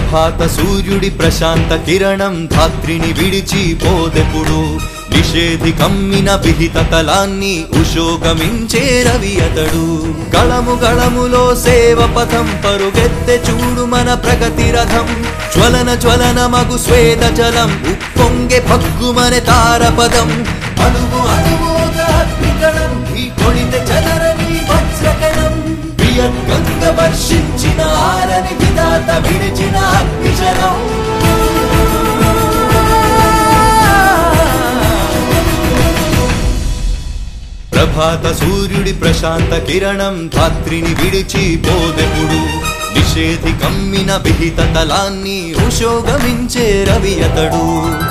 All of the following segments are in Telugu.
ప్రభాత సూర్యుడి ప్రశాంత కిరణం ధాత్రిని విడిచి పోదెప్పుడు నిషేధి కమ్మిన విహిత తలాన్ని ఉశోగమించే రవి అతడు గళము గళములో సేవ పథం పరుగెత్తె చూడు మన ప్రగతి రథం జ్వలన జ్వలన మగు స్వేద జలం ఉప్పొంగె భగ్గుమనే తారపదం అడుగు అడుగు ఒక అగ్నికణం ఈ కొడితే చదరని వజ్రకణం ప్రియంగంగ వర్షించిన ఆరని విధాత విడిచిన అగ్నిశరం ప్రభాత సూర్యుడి ప్రశాంత కిరణం ధాత్రిని విడిచి పోదెప్పుడు నిషేధి కమ్మిన విహిత తలాన్ని ఉశోగమించే రవి అతడు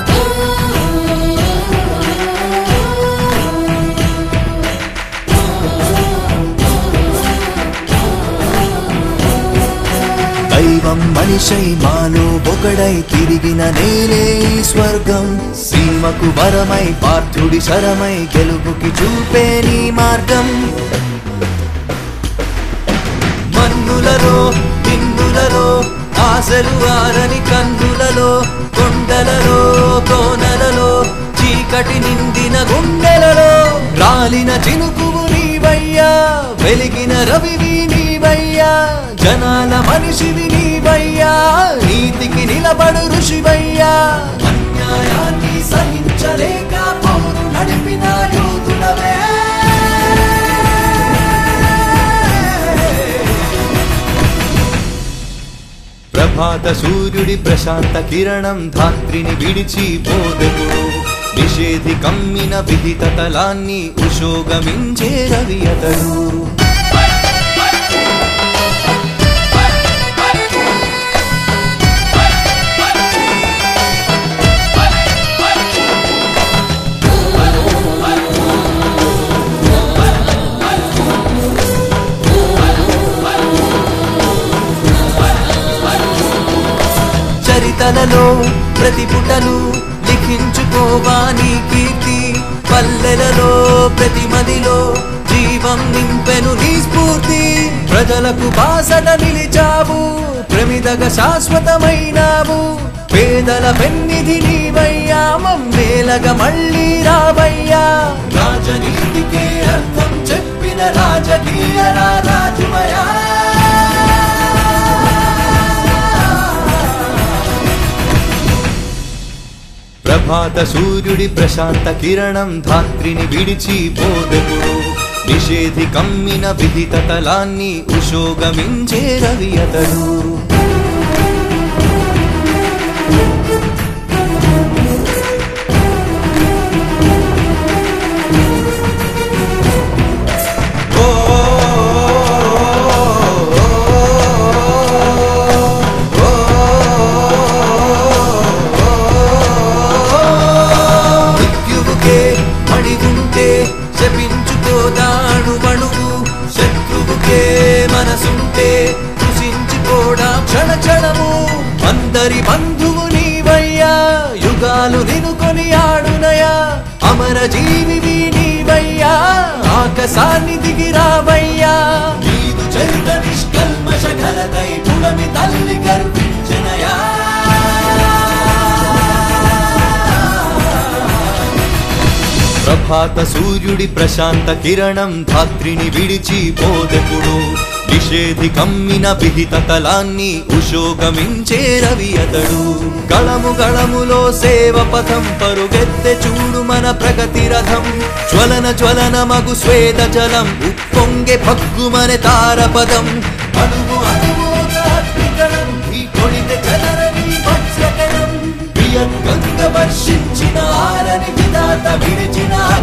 దైవం మనిషై మాలో ఒకడై తిరిగిన నేలే ఈ స్వర్గం సీమకు వరమై పార్థుడి శరమై గెలుపుకి చూపే నీ మార్గం మన్నులలో పిన్నులలో ఆశలు ఆరని కన్నులలో కొండలలో కోనలలో చీకటి నిండిన గుండెలలో రాలిన చినుకువు నీవయ్యా వెలిగిన రవివి నీవయ్యా జనాల మనిషివి నీవయ్యా నీతికి నిలబడు ఋషివయ్యా అన్యాయాన్ని సహించలేక పోరు నడిపిన యోధుడవే ప్రభాత సూర్యుడి ప్రశాంత కిరణం ధాత్రిని విడిచి పోదెప్పుడు నిషేధి కమ్మిన విహిత తలాన్ని ఉశోగమించే రవి అతడు చరితలలో ప్రతి పుటను లిఖించుకోవా నీ కీర్తి పల్లెలలో ప్రతి మదిలో జీవం నింపెను నీ స్ఫూర్తి ప్రజలకు బాసట నిలిచావు ప్రమిదగ శాశ్వతమైనావు పేదల పెన్నిధి నీవయ్యా మమ్మేలగా మళ్ళీ రావయ్యా రాజనీతికే అర్థం చెప్పిన రాజకీయ రాజుమయా ప్రభాత సూర్యుడి ప్రశాంత కిరణం ధాత్రిని విడిచి పోదెప్పుడు నిషేధి కమ్మిన విహిత తలాన్ని ఉశోగమించే రవి అతడు మృత్యువుకే మడి ఉంటే శపించుకోదాడు మణువు శత్రువుకే మనసుంటే కృషించిపోడా క్షణ క్షణము అందరి బంధువు నీవయ్యా యుగాలు నినుకొని ఆడునయా అమర జీవివి నీవయ్యా ఆకాశాన్ని దిగి రావయ్యా నీదు చరిత నిష్కల్మష ఘనతై పుడమి తల్లి గర్వించనయా ప్రభాత సూర్యుడి ప్రశాంత కిరణం ధాత్రిని విడిచి పోదెప్పుడు నిషేధి కమ్మిన విహిత తలాన్ని ఉశోగమించే రవి అతడు గళము గళములో సేవ పథం పరుగెత్తె చూడు మన ప్రగతి రథం జ్వలన జ్వలన మగు స్వేద జలం ఉప్పొంగె భగ్గుమనే తారపదం అడుగు అడుగు ఒక అగ్నికణం ఈ కొడితే చదరని వజ్రకణం ప్రియంగంగ వర్షించిన ఆరని విధాత విడిచిన